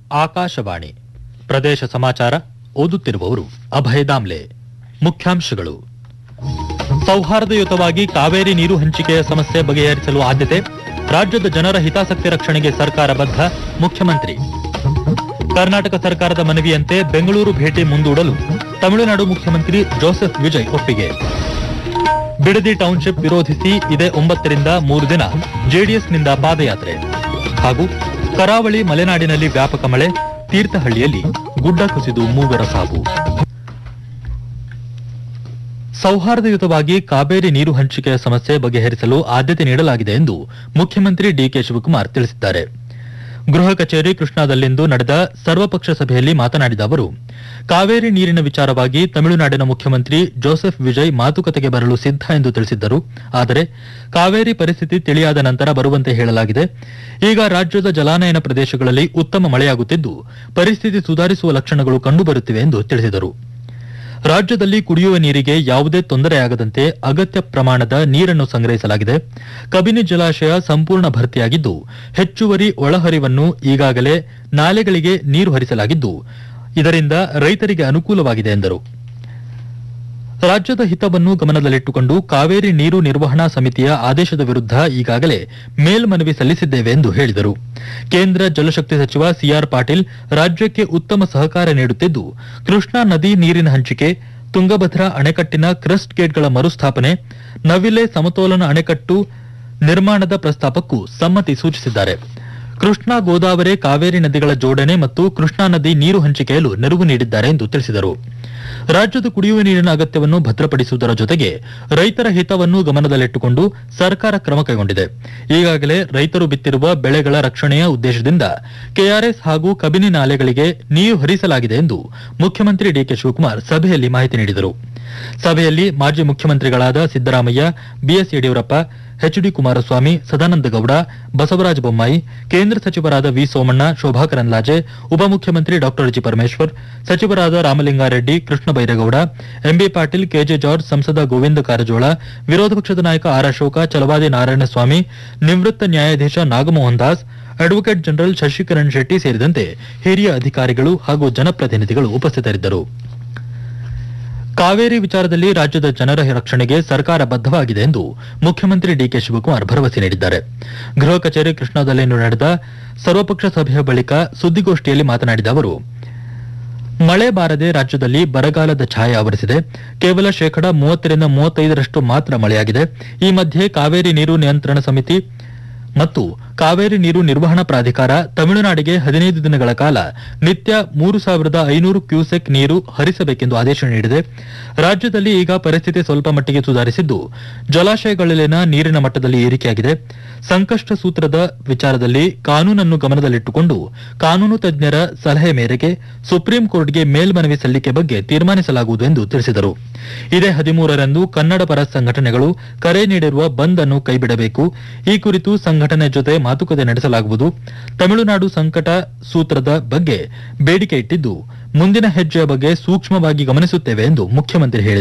ಆಕಾಶವಾಣಿ ಪ್ರದೇಶ ಸಮಾಚಾರ ಓದುತ್ತಿರುವವರು ಅಭಯ ದಾಮ್ಲೆ ಮುಖ್ಯಾಂಶಗಳು ಸೌಹಾರ್ದಯುತವಾಗಿ ಕಾವೇರಿ ನೀರು ಹಂಚಿಕೆಯ ಸಮಸ್ಯೆ ಬಗೆಹರಿಸಲು ಆದ್ಯತೆ ರಾಜ್ಯದ ಜನರ ಹಿತಾಸಕ್ತಿ ರಕ್ಷಣೆಗೆ ಸರ್ಕಾರ ಬದ್ಧ ಮುಖ್ಯಮಂತ್ರಿ ಕರ್ನಾಟಕ ಸರ್ಕಾರದ ಮನವಿಯಂತೆ ಬೆಂಗಳೂರು ಭೇಟಿ ಮುಂದೂಡಲು ತಮಿಳುನಾಡು ಮುಖ್ಯಮಂತ್ರಿ ಜೋಸೆಫ್ ವಿಜಯ್ ಒಪ್ಪಿಗೆ ಬಿಡದಿ ಟೌನ್ಶಿಪ್ ವಿರೋಧಿಸಿ ಇದೇ ಒಂಬತ್ತರಿಂದ ಮೂರು ದಿನ ಜೆಡಿಎಸ್ನಿಂದ ಪಾದಯಾತ್ರೆ ಹಾಗೂ ಕರಾವಳಿ ಮಲೆನಾಡಿನಲ್ಲಿ ವ್ಯಾಪಕ ಮಳೆ ತೀರ್ಥಹಳ್ಳಿಯಲ್ಲಿ ಗುಡ್ಡ ಕುಸಿದು ಮೂವರ ಸಾವು ಸೌಹಾರ್ದಯುತವಾಗಿ ಕಾವೇರಿ ನೀರು ಹಂಚಿಕೆಯ ಸಮಸ್ಯೆ ಬಗೆಹರಿಸಲು ಆದ್ಯತೆ ನೀಡಲಾಗಿದೆ ಎಂದು ಮುಖ್ಯಮಂತ್ರಿ ಡಿಕೆ ಶಿವಕುಮಾರ್ ತಿಳಿಸಿದ್ದಾರೆ ಗೃಹ ಕಚೇರಿ ಕೃಷ್ಣಾದಲ್ಲಿಂದು ನಡೆದ ಸರ್ವಪಕ್ಷ ಸಭೆಯಲ್ಲಿ ಮಾತನಾಡಿದ ಅವರು ಕಾವೇರಿ ನೀರಿನ ವಿಚಾರವಾಗಿ ತಮಿಳುನಾಡಿನ ಮುಖ್ಯಮಂತ್ರಿ ಜೋಸೆಫ್ ವಿಜಯ್ ಮಾತುಕತೆಗೆ ಬರಲು ಸಿದ್ಧ ಎಂದು ತಿಳಿಸಿದ್ದರು ಆದರೆ ಕಾವೇರಿ ಪರಿಸ್ಥಿತಿ ತಿಳಿಯಾದ ನಂತರ ಬರುವಂತೆ ಹೇಳಲಾಗಿದೆ ಈಗ ರಾಜ್ಯದ ಜಲಾನಯನ ಪ್ರದೇಶಗಳಲ್ಲಿ ಉತ್ತಮ ಮಳೆಯಾಗುತ್ತಿದ್ದು ಪರಿಸ್ಥಿತಿ ಸುಧಾರಿಸುವ ಲಕ್ಷಣಗಳು ಕಂಡುಬರುತ್ತಿವೆ ಎಂದು ತಿಳಿಸಿದರು ರಾಜ್ಯದಲ್ಲಿ ಕುಡಿಯುವ ನೀರಿಗೆ ಯಾವುದೇ ತೊಂದರೆಯಾಗದಂತೆ ಅಗತ್ಯ ಪ್ರಮಾಣದ ನೀರನ್ನು ಸಂಗ್ರಹಿಸಲಾಗಿದೆ ಕಬಿನಿ ಜಲಾಶಯ ಸಂಪೂರ್ಣ ಭರ್ತಿಯಾಗಿದ್ದು ಹೆಚ್ಚುವರಿ ಒಳಹರಿವನ್ನು ಈಗಾಗಲೇ ನಾಲೆಗಳಿಗೆ ನೀರು ಹರಿಸಲಾಗಿದ್ದು ಇದರಿಂದ ರೈತರಿಗೆ ಅನುಕೂಲವಾಗಿದೆ ಎಂದರು ರಾಜ್ಯದ ಹಿತವನ್ನು ಗಮನದಲ್ಲಿಟ್ಟುಕೊಂಡು ಕಾವೇರಿ ನೀರು ನಿರ್ವಹಣಾ ಸಮಿತಿಯ ಆದೇಶದ ವಿರುದ್ಧ ಈಗಾಗಲೇ ಮೇಲ್ಮನವಿ ಸಲ್ಲಿಸಿದ್ದೇವೆ ಎಂದು ಹೇಳಿದರು ಕೇಂದ್ರ ಜಲಶಕ್ತಿ ಸಚಿವ ಸಿಆರ್ ಪಾಟೀಲ್ ರಾಜ್ಯಕ್ಕೆ ಉತ್ತಮ ಸಹಕಾರ ನೀಡುತ್ತಿದ್ದು ಕೃಷ್ಣಾ ನದಿ ನೀರಿನ ಹಂಚಿಕೆ ತುಂಗಭದ್ರಾ ಅಣೆಕಟ್ಟಿನ ಕ್ರಸ್ಟ್ ಗೇಟ್ಗಳ ಮರುಸ್ಥಾಪನೆ ನವಿಲೆ ಸಮತೋಲನ ಅಣೆಕಟ್ಟು ನಿರ್ಮಾಣದ ಪ್ರಸ್ತಾಪಕ್ಕೂ ಸಮ್ಮತಿ ಸೂಚಿಸಿದ್ದಾರೆ ಕೃಷ್ಣಾ ಗೋದಾವರಿ ಕಾವೇರಿ ನದಿಗಳ ಜೋಡಣೆ ಮತ್ತು ಕೃಷ್ಣಾ ನದಿ ನೀರು ಹಂಚಿಕೆಯಲು ನೆರವು ನೀಡಿದ್ದಾರೆ ಎಂದು ತಿಳಿಸಿದರು ರಾಜ್ಯದ ಕುಡಿಯುವ ನೀರಿನ ಅಗತ್ಯವನ್ನು ಭದ್ರಪಡಿಸುವುದರ ಜೊತೆಗೆ ರೈತರ ಹಿತವನ್ನು ಗಮನದಲ್ಲಿಟ್ಟುಕೊಂಡು ಸರ್ಕಾರ ಕ್ರಮ ಕೈಗೊಂಡಿದೆ ಈಗಾಗಲೇ ರೈತರು ಬಿತ್ತಿರುವ ಬೆಳೆಗಳ ರಕ್ಷಣೆಯ ಉದ್ದೇಶದಿಂದ ಕೆಆರ್ಎಸ್ ಹಾಗೂ ಕಬಿನಿ ನಾಲೆಗಳಿಗೆ ನೀರು ಹರಿಸಲಾಗಿದೆ ಎಂದು ಮುಖ್ಯಮಂತ್ರಿ ಡಿಕೆ ಶಿವಕುಮಾರ್ ಸಭೆಯಲ್ಲಿ ಮಾಹಿತಿ ನೀಡಿದರು ಸಭೆಯಲ್ಲಿ ಮಾಜಿ ಮುಖ್ಯಮಂತ್ರಿಗಳಾದ ಸಿದ್ದರಾಮಯ್ಯ ಬಿಎಸ್ ಯಡಿಯೂರಪ್ಪ ಎಚ್ಡಿ ಕುಮಾರಸ್ವಾಮಿ ಸದಾನಂದ ಗೌಡ ಬಸವರಾಜ ಬೊಮ್ಮಾಯಿ ಕೇಂದ್ರ ಸಚಿವರಾದ ವಿ ಸೋಮಣ್ಣ ಶೋಭಾ ಕರಂದ್ಲಾಜೆ ಉಪಮುಖ್ಯಮಂತ್ರಿ ಡಾ ಜಿ ಪರಮೇಶ್ವರ್ ಸಚಿವರಾದ Ramalingareddy Krishna Byregowda M B Patil K J George ಸಂಸದ ಗೋವಿಂದ ಕಾರಜೋಳ ವಿರೋಧ ಪಕ್ಷದ ನಾಯಕ ಆರ್ ಅಶೋಕ ಚಲವಾದಿ ನಾರಾಯಣಸ್ವಾಮಿ ನಿವೃತ್ತ ನ್ಯಾಯಾಧೀಶ ನಾಗಮೋಹನ್ ದಾಸ್ ಅಡ್ವೊಕೇಟ್ ಜನರಲ್ ಶಶಿಕರಣ್ ಶೆಟ್ಟಿ ಸೇರಿದಂತೆ ಹಿರಿಯ ಅಧಿಕಾರಿಗಳು ಹಾಗೂ ಜನಪ್ರತಿನಿಧಿಗಳು ಉಪಸ್ಥಿತರಿದ್ದರು ಕಾವೇರಿ ವಿಚಾರದಲ್ಲಿ ರಾಜ್ಯದ ಜನರ ರಕ್ಷಣೆಗೆ ಸರ್ಕಾರ ಬದ್ಧವಾಗಿದೆ ಎಂದು ಮುಖ್ಯಮಂತ್ರಿ ಡಿಕೆ ಶಿವಕುಮಾರ್ ಭರವಸೆ ನೀಡಿದ್ದಾರೆ ಗೃಹ ಕಚೇರಿ ಕೃಷ್ಣಾದಲ್ಲಿಂದು ನಡೆದ ಸರ್ವಪಕ್ಷ ಸಭೆಯ ಬಳಿಕ ಸುದ್ದಿಗೋಷ್ಠಿಯಲ್ಲಿ ಮಾತನಾಡಿದ ಅವರು ಮಳೆ ಬಾರದೆ ರಾಜ್ಯದಲ್ಲಿ ಬರಗಾಲದ ಛಾಯೆ ಆವರಿಸಿದೆ ಕೇವಲ ಶೇಕಡ ಮೂವತ್ತರಿಂದ ಮೂವತ್ತೈದರಷ್ಟು ಮಾತ್ರ ಮಳೆಯಾಗಿದೆ ಈ ಮಧ್ಯೆ ಕಾವೇರಿ ನೀರು ನಿಯಂತ್ರಣ ಸಮಿತಿ ಮತ್ತು ಕಾವೇರಿ ನೀರು ನಿರ್ವಹಣಾ ಪ್ರಾಧಿಕಾರ ತಮಿಳುನಾಡಿಗೆ ಹದಿನೈದು ದಿನಗಳ ಕಾಲ ನಿತ್ಯ ಮೂರು ಸಾವಿರದ ಐನೂರು ಕ್ಯೂಸೆಕ್ ನೀರು ಹರಿಸಬೇಕೆಂದು ಆದೇಶ ನೀಡಿದೆ ರಾಜ್ಯದಲ್ಲಿ ಈಗ ಪರಿಸ್ಥಿತಿ ಸ್ವಲ್ಪ ಮಟ್ಟಿಗೆ ಸುಧಾರಿಸಿದ್ದು ಜಲಾಶಯಗಳಲ್ಲಿನ ನೀರಿನ ಮಟ್ಟದಲ್ಲಿ ಏರಿಕೆಯಾಗಿದೆ ಸಂಕಷ್ಟ ಸೂತ್ರದ ವಿಚಾರದಲ್ಲಿ ಕಾನೂನನ್ನು ಗಮನದಲ್ಲಿಟ್ಟುಕೊಂಡು ಕಾನೂನು ತಜ್ಞರ ಸಲಹೆ ಮೇರೆಗೆ ಸುಪ್ರೀಂ ಕೋರ್ಟ್ಗೆ ಮೇಲ್ಮನವಿ ಸಲ್ಲಿಕೆ ಬಗ್ಗೆ ತೀರ್ಮಾನಿಸಲಾಗುವುದು ಎಂದು ತಿಳಿಸಿದರು ಇದೇ ಹದಿಮೂರರಂದು ಕನ್ನಡ ಪರ ಸಂಘಟನೆಗಳು ಕರೆ ನೀಡಿರುವ ಬಂದ್ ಅನ್ನು ಕೈಬಿಡಬೇಕು ಈ ಕುರಿತು ಸಂಘಟನೆ ಜೊತೆ ಮಾತುಕತೆ ನಡೆಸಲಾಗುವುದು ತಮಿಳುನಾಡು ಸಂಕಟ ಸೂತ್ರದ ಬಗ್ಗೆ ಬೇಡಿಕೆ ಇಟ್ಟಿದ್ದು ಮುಂದಿನ ಹೆಜ್ಜೆಯ ಬಗ್ಗೆ ಸೂಕ್ಷ್ಮವಾಗಿ ಗಮನಿಸುತ್ತೇವೆ ಎಂದು ಮುಖ್ಯಮಂತ್ರಿ ಹೇಳಿದರು